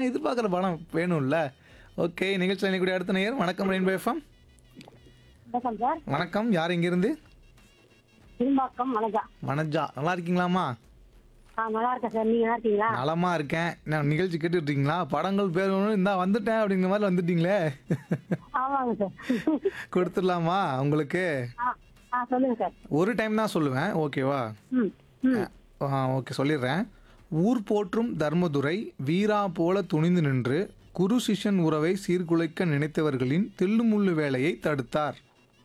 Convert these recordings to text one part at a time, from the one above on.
நாங்கள் எதிர்பார்க்குற படம் வேணும்ல ஓகே நிகழ்ச்சியில் இன்னைக்கு அடுத்த நேயர் வணக்கம் ரெயின்போ எஃப்எம் வணக்கம் சார் வணக்கம் யார் இங்கிருந்து திரும்பாக்கம் வணக்கம் வனஜா நல்லா இருக்கீங்களாம்மா ஆ நல்லா இருக்கேன் சார் நீங்க நல்லா இருக்கீங்களா நலமா இருக்கேன் நான் நிகழ்ச்சி கேட்டுட்டு இருக்கீங்களா படங்கள் பேர் ஒன்று இந்தா வந்துட்டேன் அப்படிங்கிற மாதிரி வந்துட்டீங்களே ஆமாங்க சார் கொடுத்துடலாமா உங்களுக்கு ஆ ஆ சொல்லுங்க சார் ஒரு டைம் தான் சொல்லுவேன் ஓகேவா ம் ம் ஆ ஓகே சொல்லிடுறேன் ஊர் போற்றும் தர்மதுரை வீரா போல துணிந்து நின்று குரு சிஷ்யன் உறவை சீர்குலைக்க நினைத்தவர்களின் தில்லுமுள்ளு வேலையை தடுத்தார்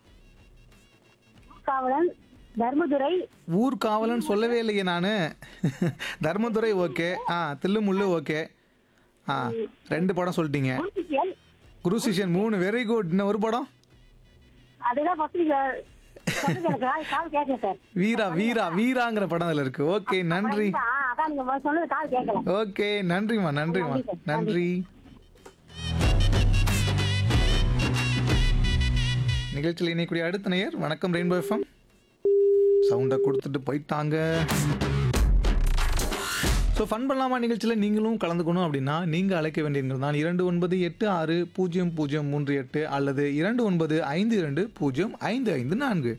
காவலன் தர்மதுரை ஊர் காவலன் சொல்லவே இல்லையே நான் தர்மதுரை ஓகே ஆ தில்லுமுள்ளு ஓகே ஆ ரெண்டு படம் சொல்லிட்டீங்க முன்சியல் குரு சிஷ்யன் மூணு வெரி குட் இன்னும் ஒரு படம் அதுதான் ஃபர்ஸ்ட் சொல்லுங்க எனக்கு கால் கால் கேட்கல சார் வீரா வீரா வீராங்கிற படம் அதில் இருக்கு ஓகே நன்றி ஆ அதான் நீங்க முதல்ல சொன்னது கால் கேட்கல ஓகே நன்றிம்மா நன்றிம்மா நன்றி சார், நன்றி நிகழ்ச்சியில் இணையக்கூடிய அடுத்த நேயர் வணக்கம் ரெயின்போ எஃப்எம் சவுண்டை கொடுத்துட்டு போயிட்டாங்க ஸோ ஃபன் பண்ணலாமா நிகழ்ச்சியில் நீங்களும் கலந்துக்கணும் அப்படின்னா நீங்கள் அழைக்க வேண்டியது தான் இரண்டு ஒன்பது எட்டு ஆறு பூஜ்ஜியம் பூஜ்ஜியம் மூன்று எட்டு அல்லது இரண்டு ஒன்பது ஐந்து இரண்டு பூஜ்ஜியம் ஐந்து ஐந்து நான்கு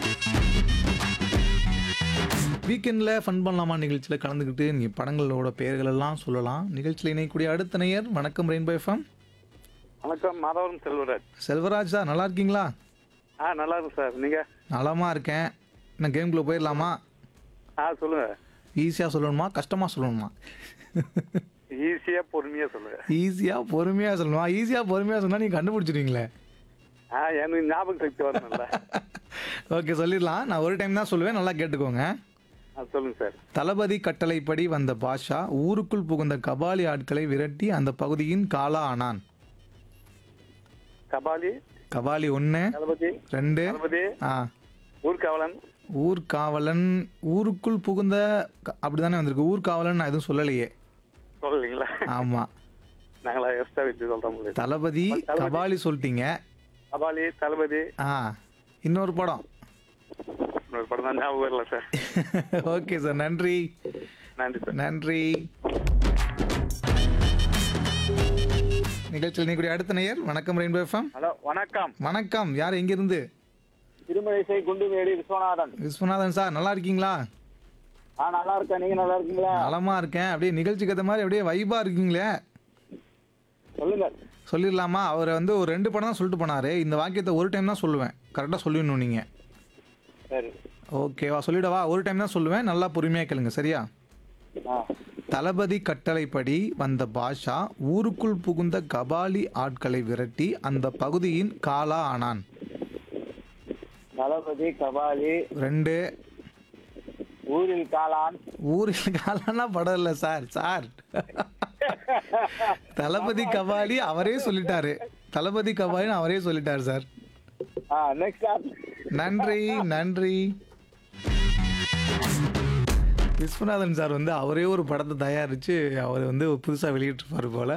வீக்கெண்டில் ஃபன் பண்ணலாமா நிகழ்ச்சியில் கலந்துக்கிட்டு நீ படங்களோட பெயர்கள் எல்லாம் சொல்லலாம் நிகழ்ச்சியில் இணையக்கூடிய அடுத்த நேயர் வணக்கம் ரெயின்போ எஃப்எம் வணக்கம் மாதவரம் செல்வராஜ் செல்வராஜ் சார் நல்லா இருக்கீங்களா ஆ நல்லா இருக்கும் சார் நீங்க நலமாக இருக்கேன் நான் கேம்குள்ளே போயிடலாமா ஆ சொல்லுங்க ஈஸியாக சொல்லணுமா கஷ்டமாக சொல்லணுமா ஈஸியா பொறுமையா சொல்லுங்க ஈஸியாக பொறுமையாக சொல்லணுமா ஈஸியாக பொறுமையாக சொன்னால் நீங்கள் கண்டுபிடிச்சிடுவீங்களே ஆ எனக்கு ஞாபக சக்தி வரணும்ல ஓகே சொல்லிடலாம் நான் ஒரு டைம் தான் சொல்லுவேன் நல்லா கேட்டுக்கோங்க ஆ சொல்லுங்க சார் தளபதி கட்டளைப்படி வந்த பாஷா ஊருக்குள் புகுந்த கபாலி ஆட்களை விரட்டி அந்த பகுதியின் காலா ஆனான் கபாலி கபாலி ஒன்று தளபதி ரெண்டு தளபதி ஆ ஊர்காவலன் ஊர்காவலன் ஊருக்குள் புகுந்த க- அப்படிதானே வந்திருக்கு ஊர்காவலன் நான் எதுவும் சொல்லலையே சொல்லலைங்களா ஆமாம் நாங்களா எக்ஸ்ட்ரா வச்சு சொல்ற முடியாது தளபதி கபாலி சொல்லிட்டீங்க கபாலி தளபதி ஆ இன்னொரு படம் இன்னொரு படம் தான் ஞாபகம் வரல சார் ஓகே சார் நன்றி நன்றி சார் நன்றி நிகழ்ச்சியில் நீக்கூடிய அடுத்த நேயர் வணக்கம் ரெயின்போ எஃப்எம் ஹலோ வணக்கம் வணக்கம் யார் எங்கிருந்து திருமழிசை குண்டுமேடி விஸ்வநாதன் விஸ்வநாதன் சார் நல்லா இருக்கீங்களா ஆ நல்லா இருக்கேன் நீங்க நல்லா இருக்கீங்களா நலமா இருக்கேன் அப்படியே நிகழ்ச்சிக்கு ஏற்ற மாதிரி அப்படியே வைபா இருக்கீங்களே சொல்லுங்க சொல்லிடலாமா அவர் வந்து ஒரு ரெண்டு படம் தான் சொல்லிட்டு போனாரு இந்த வாக்கியத்தை ஒரு டைம் தான் சொல்லுவேன் கரெக்டாக சொல்லிடணும் நீங்கள் சரி ஓகேவா சொல்லிடவா ஒரு டைம் தான் சொல்லுவேன் நல்லா பொறுமையாக கேளுங்க சரியா ஆ தளபதி கட்டளைப்படி வந்த பாஷா ஊருக்குள் புகுந்த கபாலி ஆட்களை விரட்டி அந்த பகுதியின் காலா ஆனான் தளபதி கபாலி ரெண்டு ஊரில் காளான் ஊரில் காலானா படம் இல்லை சார் சார் தளபதி கபாலி அவரே சொல்லிட்டாரு தளபதி கபாலின்னு அவரே சொல்லிட்டாரு சார் ஆ நெக்ஸ்ட் நன்றி நன்றி விஸ்வநாதன் சார் வந்து அவரே ஒரு படத்தை தயாரித்து அவர் வந்து புதுசாக வெளியிட்டிருப்பார் போல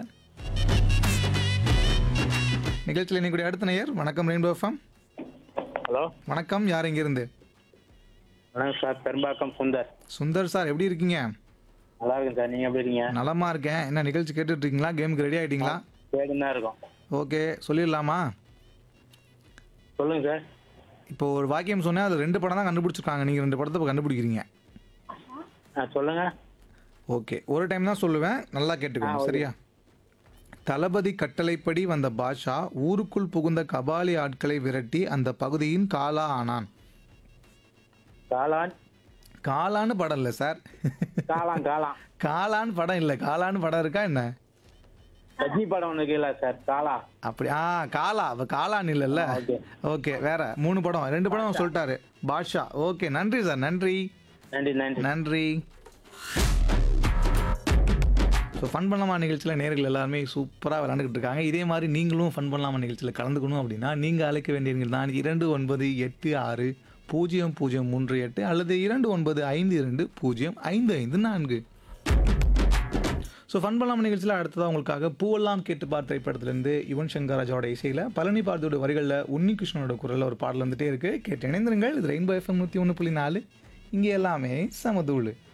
நிகழ்ச்சியில் இன்னைக்கு அடுத்த நேயர் வணக்கம் ரெயின்போ எஃப்எம் ஹலோ வணக்கம் யார் இங்கிருந்து வணக்கம் சார் பெரும்பாக்கம் சுந்தர் சுந்தர் சார் எப்படி இருக்கீங்க நல்லா இருக்கேன் சார் நீங்க எப்படி இருக்கீங்க நலமா இருக்கேன் என்ன நிகழ்ச்சி கேட்டுட்டு இருக்கீங்களா கேமுக்கு ரெடி ஆயிட்டீங்களா கேட்டுன்னு தான் இருக்கோம் ஓகே சொல்லிடலாமா சொல்லுங்க சார் இப்போ ஒரு வாக்கியம் சொன்னேன் அது ரெண்டு படம் தான் கண்டுபிடிச்சிருக்காங்க நீங்கள் ரெண்டு படத்தை இப்போ கண்டுபிடிக்கிறீங்க ஆ சொல்லுங்க ஓகே ஒரு டைம் தான் சொல்லுவேன் நல்லா கேட்டுக்கோங்க சரியா தளபதி கட்டளைப்படி வந்த பாஷா ஊருக்குள் புகுந்த கபாலி ஆட்களை விரட்டி அந்த பகுதியின் காலா ஆனான் காளான் காலான்னு படம் இல்லை சார் காளான் காளான் காலான்னு படம் இல்லை காலான்னு படம் இருக்கா என்ன ரஜினி படம் ஒன்று கீழே சார் காளா அப்படி ஆ காலா அப்போ காலான்னு இல்லைல்ல ஓகே ஓகே வேற மூணு படம் ரெண்டு படம் சொல்லிட்டாரு பாஷா ஓகே நன்றி சார் நன்றி நன்றி நன்றி நன்றி ஸோ ஃபன் பண்ணலாமா நிகழ்ச்சியில் நேர்கள் எல்லாருமே சூப்பராக விளாண்டுக்கிட்டு இருக்காங்க இதே மாதிரி நீங்களும் ஃபன் பண்ணலாமா நிகழ்ச்சியில் கலந்துக்கணும் அப்படின்னா நீங்கள் அழைக்க வேண்டியவங்க தான் இரண்டு ஒன்பது எட்டு ஆறு பூஜ்ஜியம் பூஜ்ஜியம் மூன்று எட்டு அல்லது இரண்டு ஒன்பது ஐந்து இரண்டு பூஜ்ஜியம் ஐந்து ஐந்து நான்கு ஸோ ஃபன் பண்ணலாம் நிகழ்ச்சியில் அடுத்ததாக உங்களுக்காக பூவெல்லாம் கேட்டு பார்த்த திரைப்படத்திலேருந்து யுவன் சங்கர் ராஜாவோட இசையில் பழனி பார்த்தோட வரிகளில் உன்னி கிருஷ்ணனோட குரலில் ஒரு பாடல் வந்துட்டே இருக்குது கேட்டு இணைந்திருங்கள் இது ரெயின்போ எஃப்எம் நூற்றி ஒன்று புள்ளி நாலு இங்கே எல்லாமே சமதூள்